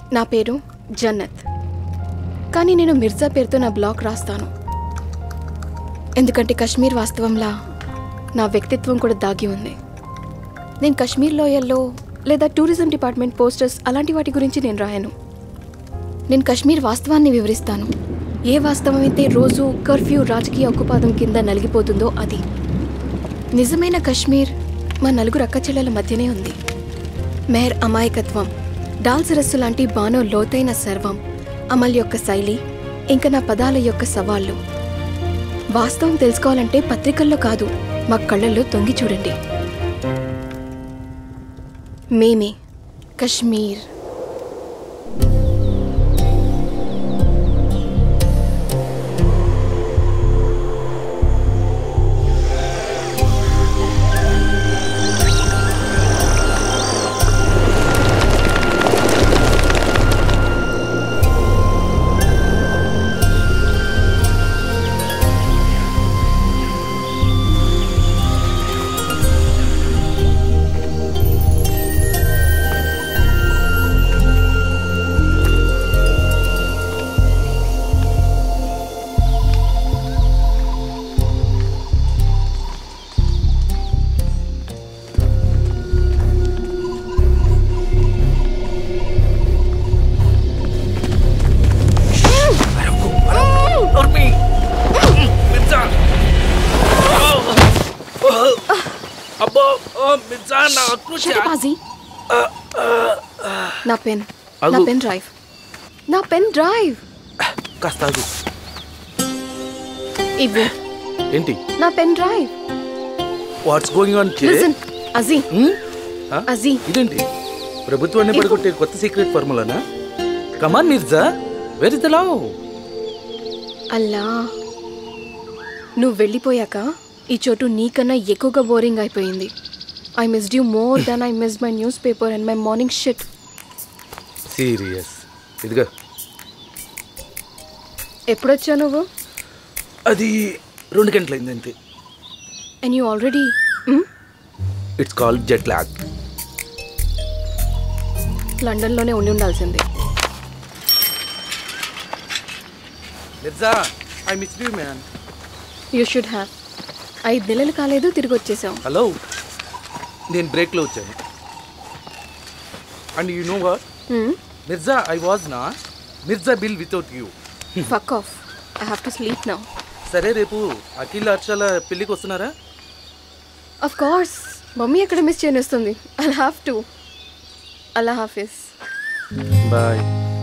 నా పేరు జన్నత్ కానీ నేను మిర్జా పేరుతో నా బ్లాగ్ రాస్తాను ఎందుకంటే కశ్మీర్ వాస్తవంలా నా వ్యక్తిత్వం కూడా దాగి ఉంది నేను కశ్మీర్ లోయల్లో లేదా టూరిజం డిపార్ట్మెంట్ పోస్టర్స్ అలాంటి వాటి గురించి నేను రాయను నేను కశ్మీర్ వాస్తవాన్ని వివరిస్తాను ఏ వాస్తవం అయితే రోజు కర్ఫ్యూ రాజకీయ ఉక్కుపాదం కింద నలిగిపోతుందో అది నిజమైన కశ్మీర్ మా నలుగురు అక్కచెల్లెల మధ్యనే ఉంది మెహర్ అమాయకత్వం డాల్ సరస్సు లాంటి బానో లోతైన సర్వం అమల్ యొక్క శైలి ఇంకా నా పదాల యొక్క సవాళ్ళు వాస్తవం తెలుసుకోవాలంటే పత్రికల్లో కాదు మా కళ్ళల్లో తొంగి చూడండి మేమే కశ్మీర్ అబ్బో ఓ మిర్జా నాకు శతపాజీ నా పెన్ నా అగు. పెన్ డ్రైవ్ నా పెన్ డ్రైవ్ కాస్త ఆగు. ఇవ్వు ఏంటి నా pen drive what's going on listen అజీ అజీ ఇదేంటి ప్రభుత్వాన్ని పడగొట్టే కొత్త సీక్రెట్ ఫార్ములానా come on Mirza where is the love Allah నువ్వు వెళ్ళిపోయాక ఈ చోటు నీకన్నా ఎక్కువగా బోరింగ్ అయిపోయింది I miss you more than I miss my newspaper and my morning shit serious ఇదిగా ఎప్పుడొచ్చావు నువ్వు అది రెండు గంటలైంది అంతే and you already it's called jet lag లండన్లోనే ఉండి ఉండాల్సింది Mirza I miss you man you should have ఐదు నెలలు కాలేదు తిరిగి వచ్చేసాం హలో నేను బ్రేక్లో వచ్చాను and you know what Mirza I was నా Mirza bill without you fuck off I have to sleep now సరే రేపు అఖిల్ హర్షాల పెళ్ళికి వస్తున్నారా అఫ్ కోర్స్ మమ్మీ ఎక్కడ మిస్ చేయనిస్తుంది ఐ హ్యావ్ టు అల్లా హాఫీస్ బాయ్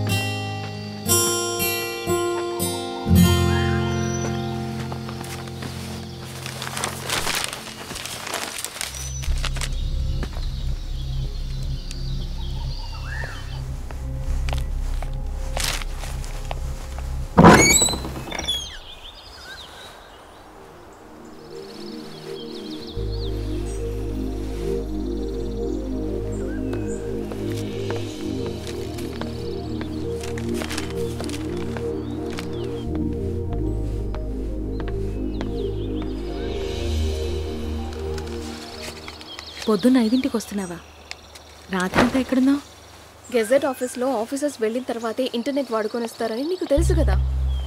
పొద్దున్న ఐదింటికి వస్తున్నావా రాత్రంతా ఎక్కడున్నావు గెజెట్ ఆఫీస్లో ఆఫీసర్స్ వెళ్ళిన తర్వాతే ఇంటర్నెట్ వాడుకొని ఇస్తారని నీకు తెలుసు కదా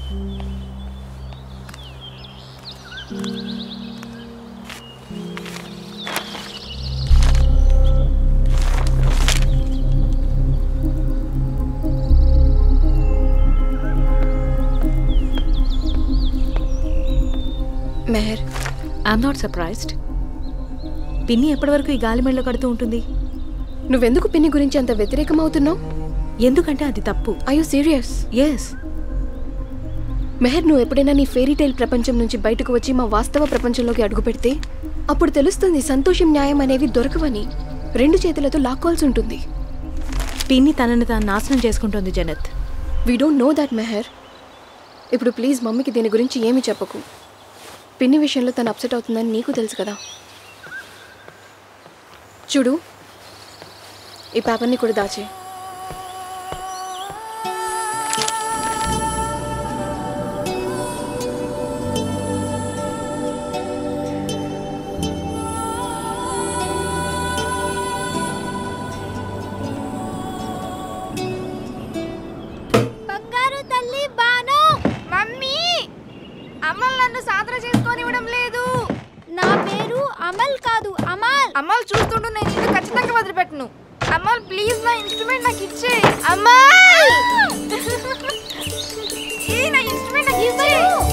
మెహర్ ఐఎమ్ నాట్ సర్ప్రైజ్డ్ పిన్ని ఎప్పటి వరకు ఈ గాలి మెళ్ళ కడుతూ ఉంటుంది నువ్వెందుకు పిన్ని గురించి అంత వ్యతిరేకం అవుతున్నావు ఎందుకంటే అది తప్పు I you serious yes Meher నువ్వు ఎప్పుడైనా నీ ఫెయిరీ టైల్ ప్రపంచం నుంచి బయటకు వచ్చి మా వాస్తవ ప్రపంచంలోకి అడుగు పెడితే అప్పుడు తెలుస్తుంది సంతోషం న్యాయం అనేవి దొరకవని రెండు చేతులతో లాక్కోవాల్సి ఉంటుంది పిన్ని తనని తాను నాశనం చేసుకుంటోంది Jannat we don't know that Meher ఇప్పుడు ప్లీజ్ మమ్మీకి దీని గురించి ఏమీ చెప్పకు పిన్ని విషయంలో తను అప్సెట్ అవుతుందని నీకు తెలుసు కదా చూడు ఈ పేపర్ని కూడా దాచే చూడనివ్వడం లేదు నా పేరు అమల్ కాదు అమల్ అమల్ చూస్తుండు నేను ఇది ఖచ్చితంగా వదిలిపెట్టను అమల్ ప్లీజ్ నా ఇన్స్ట్రుమెంట్ నాకు ఇచ్చే అమల్ ఏ నా ఇన్స్ట్రుమెంట్ నాకు ఇచ్చే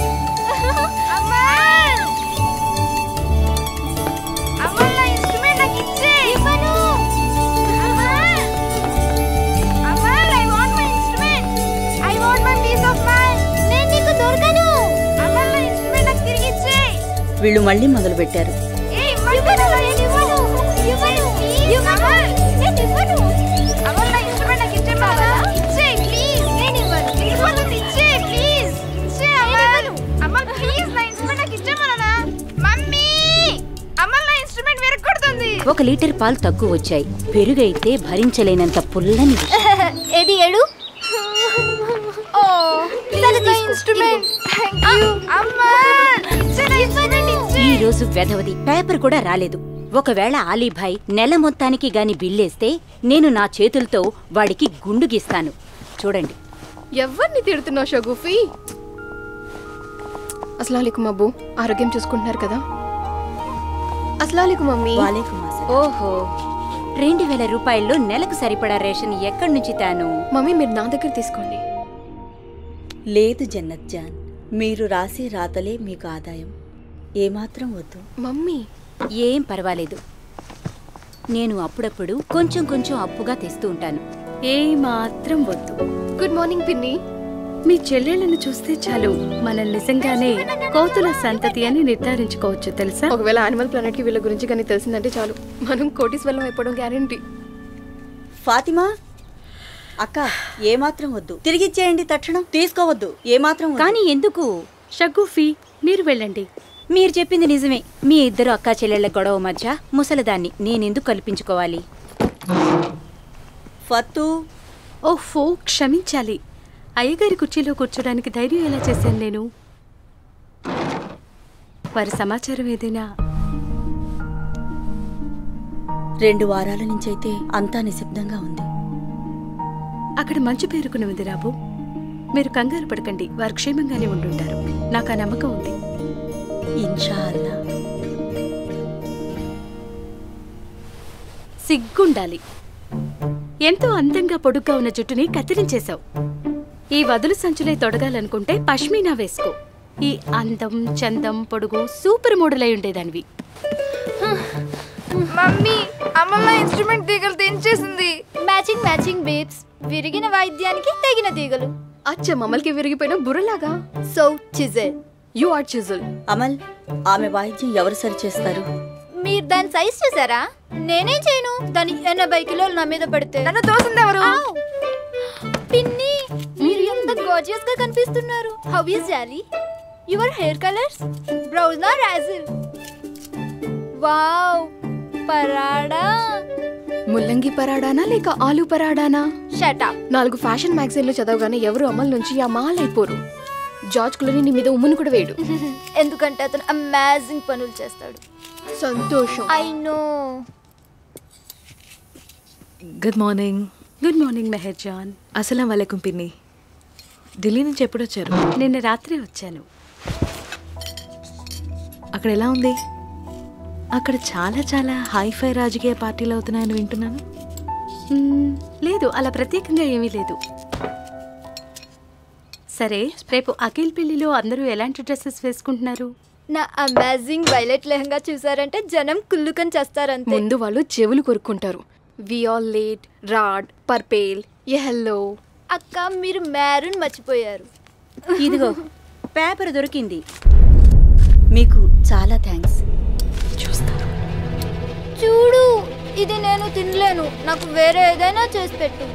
అమల్ అమల్ నా ఇన్స్ట్రుమెంట్ నాకు ఇచ్చే ఇవ్వను Amal Amal I want my instrument I want my peace of mind నేను నీకు దొరకను అమల్ నా ఇన్స్ట్రుమెంట్ నాకు తిరిగి ఇచ్చే వీళ్ళు మళ్ళీ మొదలు పెట్టారు ఏ ఇవ్వను నేను ఇవ్వను ఇవ్వను ఇవ్వను నేను ఇవ్వను అమల్ నా ఇన్స్ట్రుమెంట్ నాకు ఇచ్చే బాబా ఇచ్చే ప్లీజ్ నేను ఇవ్వను ఇవ్వను ఇచ్చే ప్లీజ్ ఇచ్చే అమల్ అమల్ ప్లీజ్ నా ఇన్స్ట్రుమెంట్ నాకు ఇచ్చే మననా మమ్మీ అమల్ నా ఇన్స్ట్రుమెంట్ విరగొడుతుంది ఒక లీటర్ పాలు తక్కువ వచ్చాయి పెరుగైతే భరించలేనంత పుల్లని విషం. ఏది ఏడు ఓ ఇది నా ఇన్స్ట్రుమెంట్ థాంక్ యూ అమ్మా ఇచ్చే నా ఇన్స్ట్రుమెంట్ ఇచ్చే ఈ రోజు వెధవది పేపర్ కూడా రాలేదు ఒకవేళ ఆలీభాయ్ నెల మొత్తానికి గాని బిల్లేస్తే నేను నా చేతులతో వాడికి గుండు గీస్తాను చూడండి ఎవరిని తిడుతున్నావు షగుఫీ అస్సలాలికుం అబ్బు ఆరోగ్యం చూసుకుంటున్నారు కదా అస్సలాలికుం మమ్మీ ఓహో రెండు వేల రూపాయల్లో నెలకు సరిపడా రేషన్ ఎక్కడి నుంచి తాను మమ్మీ మీరు నా దగ్గర తీసుకోండి లేదు జన్నత్ జాన్ మీరు రాసే రాతలే మీకు ఆదాయం ఏమాత్రం వద్దు మమ్మీ ఏం పర్వాలేదు నేను అప్పుడప్పుడు కొంచెం కొంచెం అప్పుగా తెస్తూ ఉంటాను ఏ మాత్రం వద్దు గుడ్ మార్నింగ్ పిన్ని మీ చెల్లెళ్ళను చూస్తే చాలు మనం నిజంగానే కోతుల సంతతి అని నిర్ధారించుకోవచ్చు తెలుసా ఒకవేళ యానిమల్ ప్లానెట్ కి వీళ్ళ గురించి కానీ తెలిసిందంటే చాలు మనం కోటీశ్వరం అయిపోవడం గ్యారంటీ ఫాతిమా అక్క ఏమాత్రం వద్దు తిరిగిచ్చేయండి తక్షణం తీసుకోవద్దు ఏమాత్రం వద్దు. కానీ ఎందుకు షగుఫీ మీరు వెళ్ళండి మీరు చెప్పింది నిజమే మీ ఇద్దరు అక్కా చెల్లెళ్ల గొడవ మధ్య ముసలదాన్ని నేనెందుకు కల్పించుకోవాలి ఫత్తు ఓహో క్షమించాలి అయ్యగారి కుర్చీలో కూర్చోడానికి ధైర్యం ఎలా చేశాను నేను వారి సమాచారం ఏదైనా రెండు వారాల నుంచి అయితే అంతా నిశ్శబ్దంగా ఉంది అక్కడ మంచు పేరుకుని ఉంది రాబు మీరు కంగారు పడకండి వారు క్షేమంగానే ఉండుంటారు నాకు ఆ నమ్మకం ఉంది ఇన్షా అల్లా సిగ్గుండాలి ఎంతో అందంగా పొడుగ్గా ఉన్న జుట్టుని కత్తిరించేశావు ఈ వదులు సంచులే తొడగాలనుకుంటే పష్మీనా వేసుకో ఈ అందం చందం పొడుగు సూపర్ మోడల్ అయి ఉండేదానివి మమ్మీ అమ్మ నా ఇన్స్ట్రుమెంట్ తీగలు తెంచేసింది మ్యాచింగ్ మ్యాచింగ్ బేబ్స్ విరిగిన వాయిద్యానికి తెగిన తీగలు అచ్చ మమ్మల్కి విరిగిపోయిన బుర్రలాగా so chisel you are chisel Amal ఆమె వాయిద్యం ఎవరు సరిచేస్తారు మీరు దాని సైజ్ చూసారా నేనేం చేయను దాని ఎనభై కిలోలు నా మీద పడితే నన్ను తోసింది ఎవరు పిన్ని మీరు ఎంత గోజియస్ గా కనిపిస్తున్నారు how is jolly your hair colours brows నా రాజిల్ వావ్ పరాడా ముల్లంగి పరాడానా లేక ఆలు పరాడానా షటప్ నాలుగు ఫ్యాషన్ మ్యాగజైన్లు చదవగానే ఎవరు అమల్ నుంచి ఆ మాల్ అయిపోరు జార్జ్ క్లూనీ నీ మీద ఉమ్మును కూడా వేయడు ఎందుకంటే అతను అమేజింగ్ పనులు చేస్తాడు సంతోషం I know good morning good morning Meher జాన్ అస్సలం వలైకుం పిన్ని ఢిల్లీ నుంచి ఎప్పుడు వచ్చారు నిన్న రాత్రే వచ్చాను అక్కడ ఎలా ఉంది అక్కడ చాలా చాలా హైఫై రాజకీయ పార్టీలు అవుతున్నాయని వింటున్నాను మ్మ్, లేదు అలా ప్రత్యేకంగా ఏమీ లేదు సరే రేపు అఖిల్ పెళ్లిలో అందరూ ఎలాంటి డ్రెస్సెస్ వేసుకుంటున్నారు నా అమేజింగ్ వైలెట్ లెహంగా చూసారంటే జనం కుళ్ళుకొని చేస్తారంతే ముందు వాళ్ళు చెవులు కొరుక్కుంటారు విఆల్ లేట్ రాడ్ పర్పేల్ ఎహెల్లో అక్క మీరు మ్యారూన్ మర్చిపోయారు ఇదిగో పేపర్ దొరికింది మీకు చాలా థ్యాంక్స్ చూడు ఇది నేను తినలేను నాకు వేరే ఏదైనా చేసి పెట్టు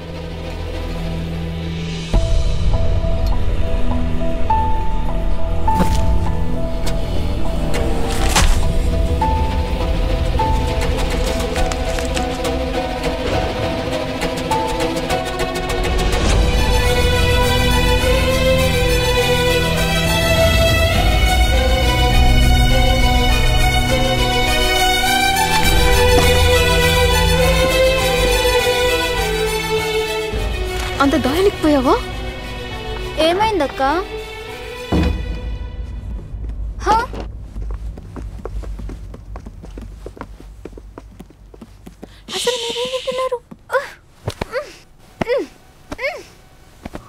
అంత గాయలేకపోయావా ఏమైందక్క హ?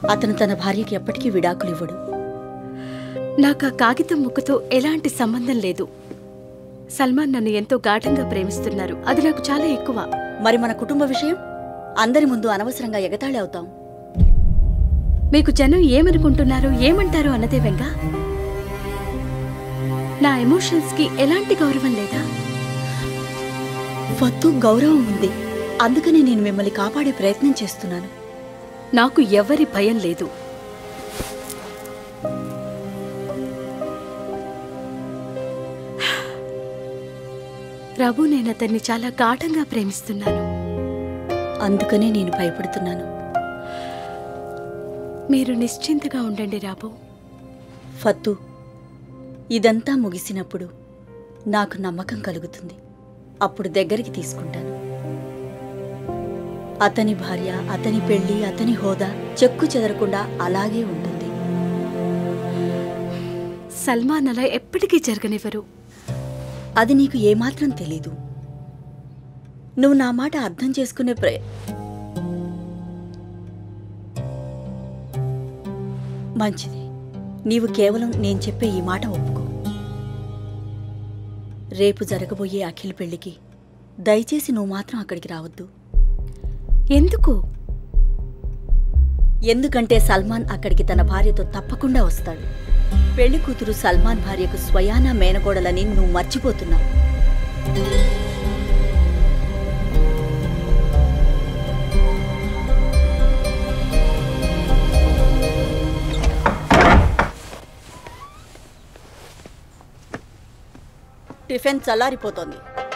అతను తన భార్యకి ఎప్పటికీ విడాకులు ఇవ్వడు నాకు ఆ కాగితం ముక్కతో ఎలాంటి సంబంధం లేదు సల్మాన్ నన్ను ఎంతో గాఢంగా ప్రేమిస్తున్నారు అది నాకు చాలా ఎక్కువ మరి మన కుటుంబ విషయం అందరి ముందు అనవసరంగా ఎగతాళి అవుతాం మీకు జనం ఏమనుకుంటున్నారు ఏమంటారు అన్నదే వెంగా నా ఎమోషన్స్ కి ఎలాంటి గౌరవం లేదా వద్దు గౌరవం ఉంది అందుకనే నేను మిమ్మల్ని కాపాడే ప్రయత్నం చేస్తున్నాను నాకు ఎవరి భయం లేదు ప్రభు నేను అతన్ని చాలా గాఢంగా ప్రేమిస్తున్నాను అందుకనే నేను భయపడుతున్నాను మీరు నిశ్చింతగా ఉండండి రాబు ఫత్తు ఇదంతా ముగిసినప్పుడు నాకు నమ్మకం కలుగుతుంది అప్పుడు దగ్గరికి తీసుకుంటాను అతని భార్య అతని పెళ్లి అతని హోదా చెక్కు చెదరకుండా అలాగే ఉంటుంది సల్మాన్ అలా ఎప్పటికీ జరగనివ్వరు అది నీకు ఏమాత్రం తెలీదు నువ్వు నా మాట అర్థం చేసుకునే ప్ర మంచిది నీవు కేవలం నేను చెప్పే ఈ మాట ఒప్పుకో రేపు జరగబోయే అఖిల్ పెళ్లికి దయచేసి నువ్వు మాత్రం అక్కడికి రావద్దు ఎందుకు ఎందుకంటే సల్మాన్ అక్కడికి తన భార్యతో తప్పకుండా వస్తాడు పెళ్లి కూతురు సల్మాన్ భార్యకు స్వయాన మేనగోడలని నువ్వు మర్చిపోతున్నావు టిఫిన్ చల్లారిపోతోంది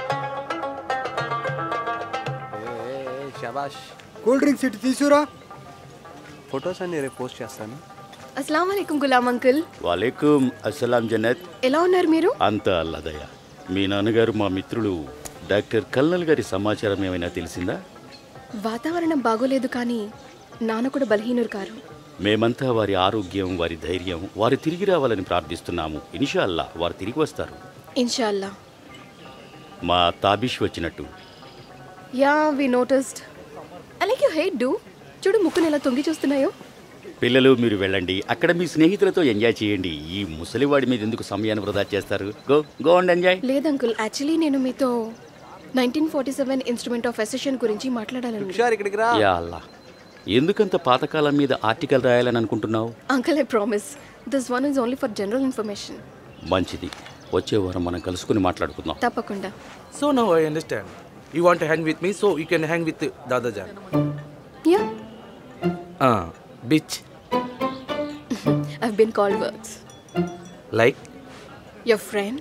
షబాష్ కూల్ డ్రింక్స్ ఇటు తీసుకురా ఫొటోస్ అన్ని రేపు పోస్ట్ చేస్తాను అస్సలం వాలేకుం గులాం అంకుల్ వాలేకుం అస్సలాం జన్నత్ ఎలా ఉన్నారు మీరు అంతా అల్లదయ మీ నాన్నగారు మా మిత్రులు డాక్టర్ కల్నల్ గారి సమాచారం ఏమైనా తెలిసిందా వాతావరణం బాగోలేదు కానీ నాన్న కూడా బలహీనురు కారు మేమంతా వారి ఆరోగ్యం వారి ధైర్యం వారు తిరిగి రావాలని ప్రార్థిస్తున్నాము ఇన్షాల్లా వారు తిరిగి వస్తారు ఇన్షాల్లా మా తాబిష్ వచ్చినట్టు yeah we noticed I like you height do చూడు ముక్కుని ఎలా తొంగి చూస్తున్నాయో పిల్లలు మీరు వెళ్ళండి అక్కడ మీ స్నేహితులతో ఎంజాయ్ చేయండి ఈ ముసలివాడి మీద ఎందుకు సమయాన్ని వృధా చేస్తారు గో గో అండ్ ఎంజాయ్ లేదు అంకుల్ యాక్చువల్లీ నేను మీతో nineteen forty seven instrument of accession గురించి మాట్లాడాలని హుషారు ఇక్కడికి రా యా అల్లా ఎందుకంత పాతకాలం మీద ఆర్టికల్ రాయాలని అనుకుంటున్నావు uncle I promise this one is only for general information మంచిది వచ్చే వారం మనం కలుసుకుని మాట్లాడుకుందాం తప్పకుండా So now I understand. You want to hang with me, so you can hang with Dadajan. Yeah Ah, bitch. I've been called words. Like? Your friend?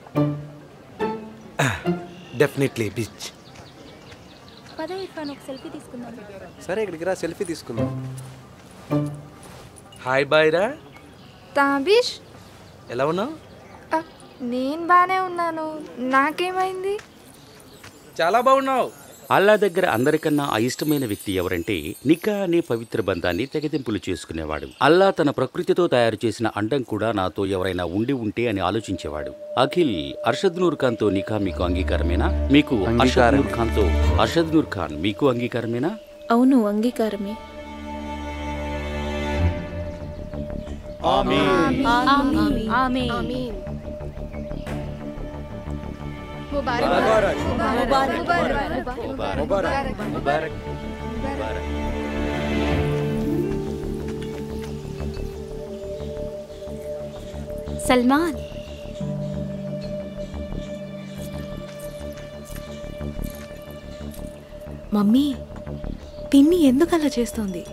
Definitely bitch. పద ఇర్ఫాన్ ఒక selfie తీసుకుందాం సరే ఇక్కడికి రా సెల్ఫీ తీసుకుందాం హాయ్ బాయ్రా తాబీష్ ఎలా ఉన్నావు ఆ, నేను బానే ఉన్నాను నాకేమైంది చాలా బాగున్నావు అల్లా దగ్గర అందరికన్నా అయిష్టమైన వ్యక్తి ఎవరంటే నికా అనే పవిత్ర బంధాన్ని తెగతింపులు చేసుకునేవాడు అల్లా తన ప్రకృతితో తయారు చేసిన అండం కూడా నాతో ఎవరైనా ఉండి ఉంటే అని ఆలోచించేవాడు అఖిల్ అర్షద్ నూర్ ఖాన్ తో నికా మీకు అంగీకారమేనా మీకు అర్షద్ నూర్ ఖాన్ తో అర్షద్ నూర్ ఖాన్ మీకు అంగీకారమేనా అవును అంగీకారమే ఆమీన్ ముబారక్ ముబారక్. ముబారక్ ముబారక్ సల్మాన్ మమ్మీ పిన్ని ఎందుకు అలా చేస్తోంది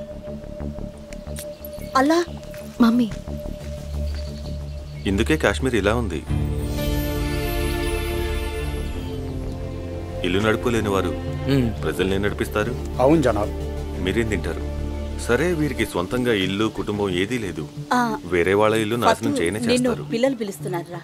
అలా మమ్మీ ఇందుకే కాశ్మీర్ ఇలా ఉంది ఇల్లు నడుపులేని వారు ప్రజల్ని నడిపిస్తారు అవును జనాబ్ మీరేం తింటారు సరే వీరికి సొంతంగా ఇల్లు కుటుంబం ఏదీ లేదు ఆ, వేరే వాళ్ళ ఇల్లు నాశనం ఫతు, చేయనే నిన్ను చేస్తారు పిల్లలు పిలుస్తున్నారా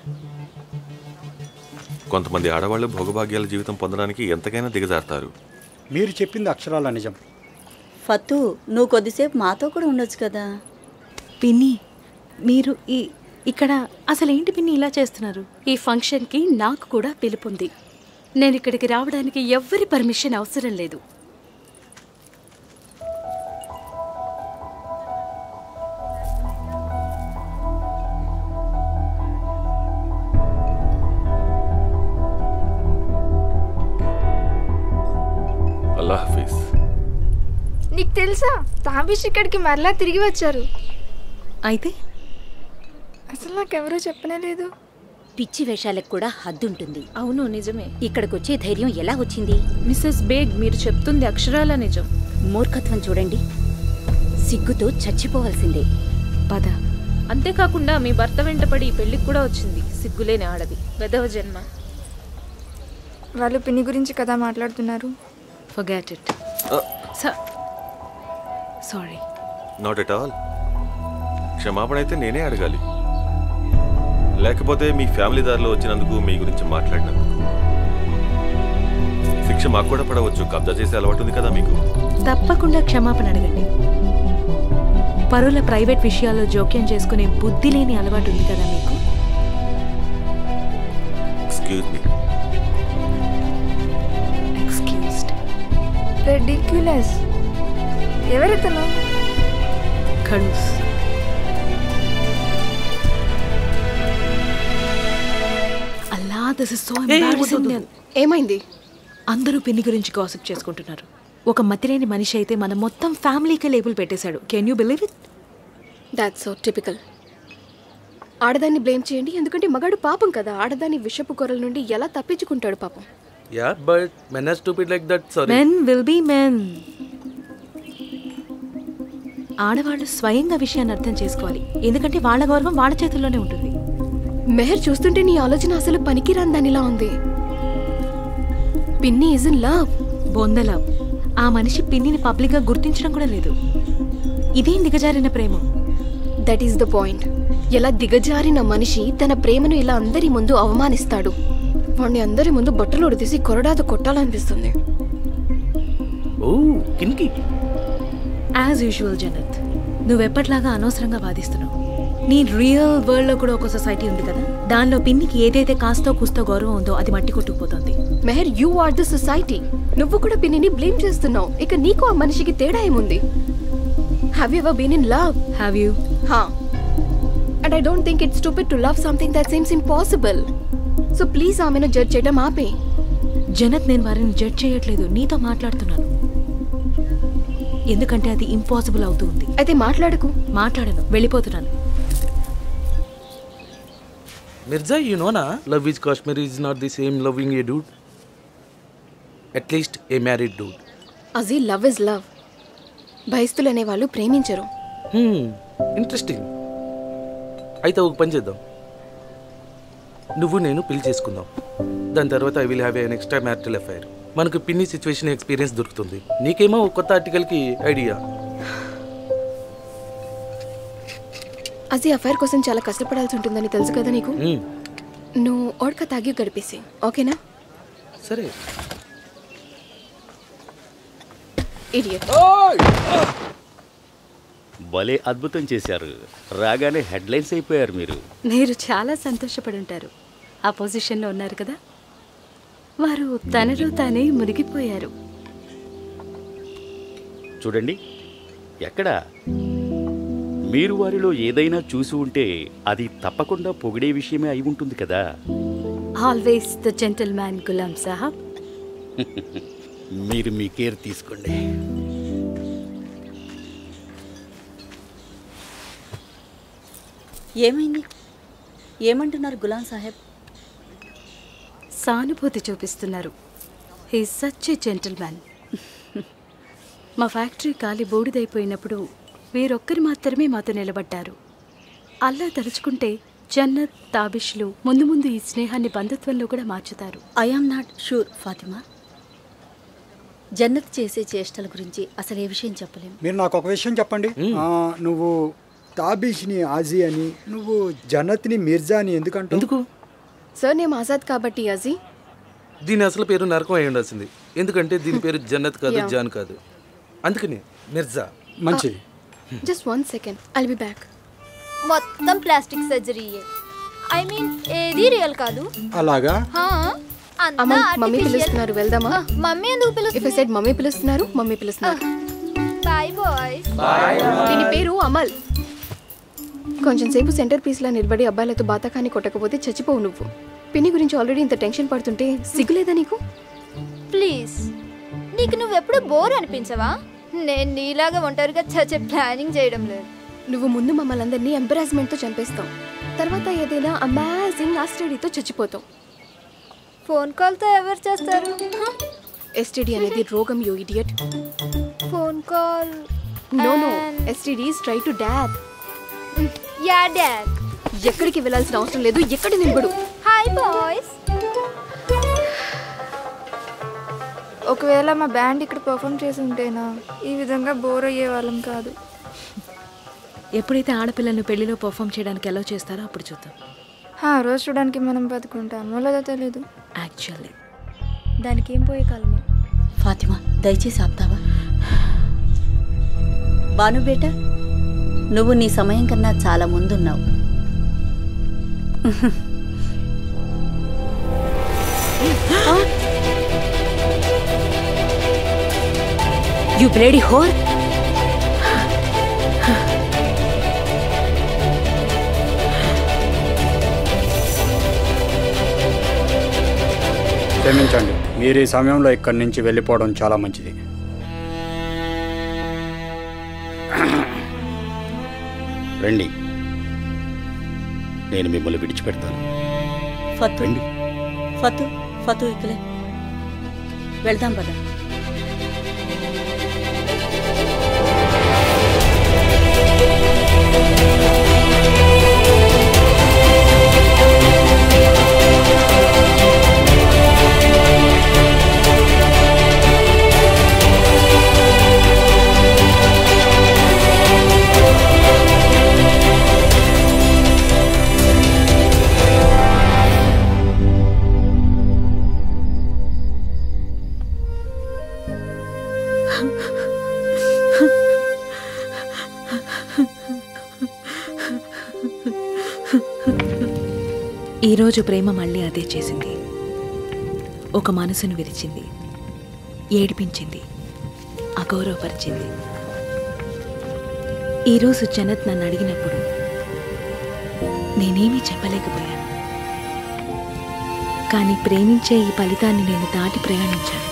కొంతమంది ఆడవాళ్ళు భోగభాగ్యాల జీవితం పొందడానికి ఎంతకైనా దిగజారుతారు మీరు చెప్పింది అక్షరాల నిజం ఫతు నువ్వు కొద్దిసేపు మాతో కూడా ఉండొచ్చు కదా పిన్ని మీరు ఈ ఇక్కడ అసలు ఏంటి పిన్ని ఇలా చేస్తున్నారు ఈ ఫంక్షన్కి నాకు కూడా పిలుపుంది నేను ఇక్కడికి రావడానికి ఎవ్వరి పర్మిషన్ అవసరం లేదు మీకు తెలుసా తాబీష్ ఇక్కడికి మరలా తిరిగి వచ్చారు అయితే అసలు నాకెవరూ చెప్పనే లేదు పిచ్చి వేషాలకు కూడా హద్దుంటుంది అవును నిజమే ఇక్కడికొచ్చే ధైర్యం ఎలా వచ్చింది మిస్సెస్ బేగ్ మీరు చెప్తుంది అక్షరాల నిజం మూర్ఖత్వం చూడండి సిగ్గుతో చచ్చిపోవాల్సిందే పద అంతేకాకుండా మీ భర్త వెంటపడి ఈ పెళ్లికి కూడా వచ్చింది సిగ్గులేని ఆడది వెదవ జన్మ వాళ్ళు పిన్ని గురించి కదా మాట్లాడుతున్నారు forget it sorry not at all క్షమాపణ అయితే నేనే అడగాలి లేకపోతే మీ ఫ్యామిలీ దారిలో వచ్చినందుకు మీ గురించి మాట్లాడినందుకు శిక్ష మాకు కూడా పడవచ్చు కబ్జా చేసే అలవాటు ఉంది కదా మీకు తప్పకుండా క్షమాపణ అడగండి పరుల ప్రైవేట్ విషయాల్లో జోక్యం చేసుకునే బుద్ధి లేని అలవాటు ఉంది కదా మీకు ఎక్స్క్యూజ్ మీ ఎక్స్క్యూజ్డ్ రెడిక్యులస్ ఎవరితను ఖడూస్ Allah this is so embarrassing ఏమైంది అందరూ పిన్ని గురించి గాసిప్ చేసుకుంటున్నారు ఒక మతిలేని మనిషి అయితే మన మొత్తం ఫ్యామిలీకే లేబుల్ పెట్టేశాడు can you believe it that's so typical ఆడదాన్ని బ్లేమ్ చేయండి ఎందుకంటే మగాడు పాపం కదా ఆడదాన్ని విషపు కొరల నుండి ఎలా తప్పించుకుంటాడు పాపం yeah but men are stupid like that sorry men will be men ఆడవాళ్ళు స్వయంగా విషయాన్ని అర్థం చేసుకోవాలి ఎందుకంటే వాళ్ళ గౌరవం వాళ్ళ చేతుల్లోనే ఉంటుంది మెహర్ చూస్తుంటే నీ ఆలోచన అసలు పనికిరాని దానిలా ఉంది పిన్ని ఇస్ ఇన్ లవ్ బొందలవ్ ఆ మనిషి పిన్నిని పబ్లిక్గా గుర్తించడం కూడా లేదు ఇదేం దిగజారిన ప్రేమ దట్ ఈస్ ద పాయింట్ ఎలా దిగజారిన మనిషి తన ప్రేమను ఇలా అందరి ముందు అవమానిస్తాడు వాడిని అందరి ముందు బట్టలు ఉడితీసి కొరడాతో కొట్టాలనిపిస్తుంది oh kinky as usual Jannat నువ్వెప్పట్లాగా అనవసరంగా వాదిస్తున్నావు నీ రియల్ వరల్డ్ లో కూడా ఒక సొసైటీ ఉంది కదా దానిలో పిన్నికి ఏదైతే కాస్తో కూస్తో గౌరవం ఉందో అది మట్టి కొట్టుకుపోతుంది Meher you are the society నువ్వు కూడా పిన్నిని బ్లేమ్ చేస్తున్నావు ఇక నీకు ఆ మనిషికి తేడా ఏముంది have you ever been in love have you హా and I don't think it's stupid to love something that seems impossible so please ఆమెను జడ్జ్ చేయడం ఆపే జనత్ నేను వారిని జడ్జ్ చేయట్లేదు నీతో మాట్లాడుతున్నాను ఎందుకంటే అది ఇంపాసిబుల్ అవుతూ ఉంది అయితే మాట్లాడకు మాట్లాడను వెళ్ళిపోతున్నాను మిర్జా యూ నోనా love is Kashmir is not the same loving a dude at least a married dude అజీ లవ్ ఇస్ లవ్ భయస్తులు అనేవాళ్ళు ప్రేమించరు ఇంట్రెస్టింగ్ అయితే ఒక పని చేద్దాం నువ్వు నేను పెళ్లి చేసుకుందాం దాని తర్వాత I will have an extramarital affair మనకు పిన్ని సిచ్యువేషన్ ఎక్స్పీరియన్స్ దొరుకుతుంది నీకేమో ఒక కొత్త ఆర్టికల్కి ఐడియా అజీ అఫైర్ కోసం చాలా కష్టపడాల్సి ఉంటుందని తెలుసు కదా నీకు నువ్వు ఓడక తాగి గడిపేసి ఓకేనా సరే ఇడియట్ భలే అద్భుతం చేశారు రాగానే హెడ్లైన్స్ అయిపోయారు మీరు మీరు చాలా సంతోషపడి ఉంటారు ఆ పొజిషన్లో ఉన్నారు కదా వారు తనలో తానే మునిగిపోయారు చూడండి ఎక్కడ మీరు వారిలో ఏదైనా చూసి ఉంటే అది తప్పకుండా పొగిడే విషయమే అయి ఉంటుంది కదా always the gentleman Ghulam Sahab మీరు మీ కేర్ తీసుకోండి ఏమైంది ఏమంటున్నారు గులాం సాహెబ్ సానుభూతి చూపిస్తున్నారు he such a gentleman మా ఫ్యాక్టరీ కాలి బూడిదైపోయినప్పుడు వీరొక్కరు మాత్రమే మాతో నిలబడ్డారు అల్లా తలుచుకుంటే జన్నత్ తాబిష్లు ముందు ముందు ఈ స్నేహాన్ని బంధుత్వంలో కూడా మార్చుతారు I am not sure Fatima Jannat చేసే చేష్టల గురించి అసలు ఏ విషయం చెప్పలేము మీరు నాకు ఒక విషయం చెప్పండి ఆ, నువ్వు తాబీష్ని ఆజీ అని నువ్వు జనత్ని మిర్జా అని ఎందుకంటే ఎందుకు సార్ నేను ఆజాద్ కాబట్టి అజీ దీని అసలు పేరు నరకం అయి ఉండాల్సింది ఎందుకంటే దీని పేరు జన్నత్ కాదు Yeah. జాన్ కాదు అందుకని మిర్జా మంచిది just one second I'll be back మొత్తం ప్లాస్టిక్ సర్జరీయే ఐ మీన్ ఏది రియల్ కాదు అలాగా హా, అంతా అమ్మ మమ్మీ artificial. పిలుస్తున్నారు వెళ్దామా ఆ, మమ్మీ ఎందుకు ఇఫ్ ఐ పిలుస్తుంది సెడ్ మమ్మీ పిలుస్తున్నారు మమ్మీ పిలుస్తున్నారు బాయ్ బాయ్స్ దీని పేరు అమల్ కొంచెం సేపు సెంటర్ పీస్లా నిలబడి అబ్బాయిలతో బాతకాన్ని కొట్టకపోతే చచ్చిపోవు నువ్వు పిన్ని గురించి ఆల్రెడీ ఇంత టెన్షన్ పడుతుంటే సిగ్గులేదా నీకు ప్లీజ్ నీకు నువ్వెప్పుడు బోర్ అనిపించవా నేను నీలాగా ఒంటరిగా చచ్చే ప్లానింగ్ చేయడం లేదు నువ్వు ముందు మమ్మల్ని అందరినీ ఎంబరాస్మెంట్తో చంపేస్తావు తర్వాత ఏదైనా అమాజింగ్ ఆస్టడీతో చచ్చిపోతావు ఫోన్ కాల్తో ఎవరు చేస్తారు ఎస్టీడీ అనేది రోగం you idiot phone call no no STD try to dad yeah dad ఎక్కడికి వెళ్ళాల్సిన అవసరం లేదు ఎక్కడ నిలబడు హాయ్ బాయ్స్ ఒకవేళ మా బ్యాండ్ ఇక్కడ పర్ఫామ్ చేసి ఉంటేనా ఈ విధంగా బోర్ అయ్యే వాళ్ళం కాదు ఎప్పుడైతే ఆడపిల్లలను పెళ్లిలో పర్ఫామ్ చేయడానికి ఎలా చేస్తారో అప్పుడు చూద్దాం ఆ రోజు చూడడానికి మనం బతుకుంటామో లేదో తెలీదు యాక్చువల్లీ దానికి ఏం పోయే కాలమో ఫాతిమా దయచేసి ఆపుతావా బాను బేట నువ్వు నీ సమయం కన్నా చాలా ముందున్నావు యు బ్లేడీ హోర్ క్షమించండి మీరు ఈ సమయంలో ఇక్కడి నుంచి వెళ్ళిపోవడం చాలా మంచిది రండి నేను మిమ్మల్ని విడిచిపెడతాను ఫతు రండి ఫతు ఫతు ఇక్కలే వెళ్దాం పద ఈరోజు ప్రేమ మళ్ళీ అదే చేసింది ఒక మనసును విరిచింది ఏడిపించింది అగౌరవపరిచింది ఈరోజు జనత్ నన్ను అడిగినప్పుడు నేనేమీ చెప్పలేకపోయాను కానీ ప్రేమించే ఈ ఫలితాన్ని నేను దాటి ప్రయాణించాను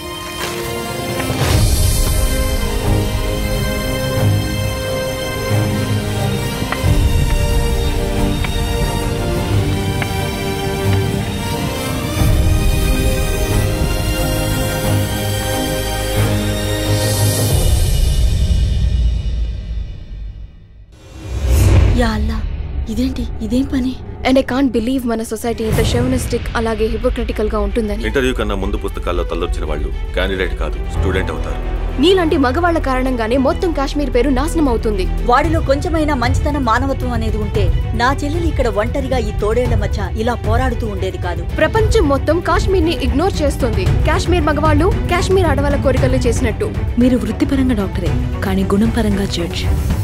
యా అల్లా ఇదేంటి ఇదేం పని అండ్ ఐ కాంట్ బిలీవ్ మన సొసైటీ ఇంత షెవనిస్టిక్ అలాగే హిపోక్రటికల్ గా ఉంటుందని ఇంటర్వ్యూ కన్నా ముందు పుస్తకాల్లో తల్లొచ్చిన వాళ్ళు క్యాండిడేట్ కాదు స్టూడెంట్ అవుతారు నీలాంటి మగవాళ్ల కారణంగానే మొత్తం కాశ్మీర్ పేరు నాశనం అవుతుంది వాడిలో కొంచెమైనా మంచితనం మానవత్వం అనేది ఉంటే నా చెల్లెలు ఇక్కడ ఒంటరిగా ఈ తోడేళ్ల మధ్య ఇలా పోరాడుతూ ఉండేది కాదు ప్రపంచం మొత్తం కాశ్మీర్ ని ఇగ్నోర్ చేస్తుంది కాశ్మీర్ మగవాళ్ళు కాశ్మీర్ ఆడవాళ్ళ కోరికలు చేసినట్టు మీరు వృత్తిపరంగా డాక్టరే కానీ గుణం పరంగా జడ్జ్